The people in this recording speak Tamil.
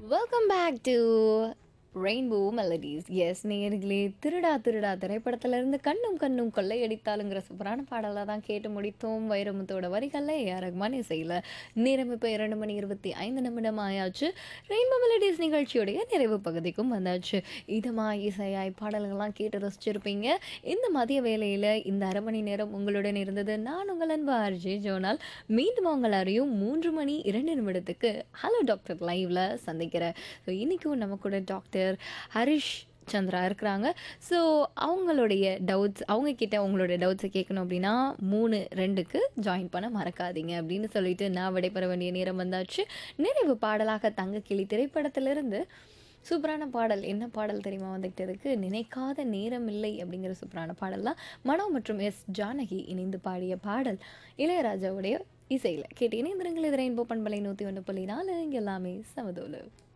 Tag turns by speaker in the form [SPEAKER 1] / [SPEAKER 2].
[SPEAKER 1] welcome back to rainbow melodies எஸ் நேர்களே திருடா திருடா திரைப்படத்திலிருந்து கண்ணும் கண்ணும் கொள்ளையடித்தாலுங்கிற சூப்பரான பாடலை தான் கேட்டு முடித்தோம் வைரமுத்தோட வரிகளில் ஏஆர் ரஹ்மான் இசையில் நேரம் இப்போ இரண்டு மணி இருபத்தி ஐந்து நிமிடம் ஆயாச்சு ரெயின்போ மெலடிஸ் நிகழ்ச்சியுடைய நிறைவு பகுதிக்கும் வந்தாச்சு இதமாய் இசையாய் பாடல்கள்லாம் கேட்டு ரசிச்சிருப்பீங்க இந்த மதிய வேளையில் இந்த அரை மணி நேரம் உங்களுடன் இருந்தது நான் உங்கள் அன்பு ஆர்ஜே ஜோனால் மீண்டும் உங்கள் அறியும் மூன்று மணி இரண்டு நிமிடத்துக்கு ஹலோ டாக்டர் லைவ்ல சந்திக்கிறேன் ஸோ இன்றைக்கும் நம்ம கூட டாக்டர் ஹரிஷ் சந்திரா இருக்கிறாங்க ஸோ அவங்களுடைய டவுட்ஸ் அவங்க கிட்ட உங்களோட டவுட்ஸை கேட்கணும் அப்படின்னா மூணு ரெண்டுக்கு ஜாயின் பண்ண மறக்காதீங்க அப்படின்னு சொல்லிட்டு நான் விடைபெற வேண்டிய நேரம் வந்தாச்சு நிறைவு பாடலாக தங்கக்கிளி திரைப்படத்திலிருந்து சூப்பரான பாடல் என்ன பாடல் தெரியுமா வந்துகிட்டு இருக்கு நினைக்காத நேரம் இல்லை அப்படிங்கிற சூப்பரான பாடல் தான் மனோ மற்றும் எஸ் ஜானகி இணைந்து பாடிய பாடல் இளையராஜாவுடைய இசையில் கேட்டு இணைந்திருங்கள் இது ரெயின்போ பண்பலை நூற்றி ஒன்று புள்ளி நாலு இங்கே எல்லாமே சமதோலு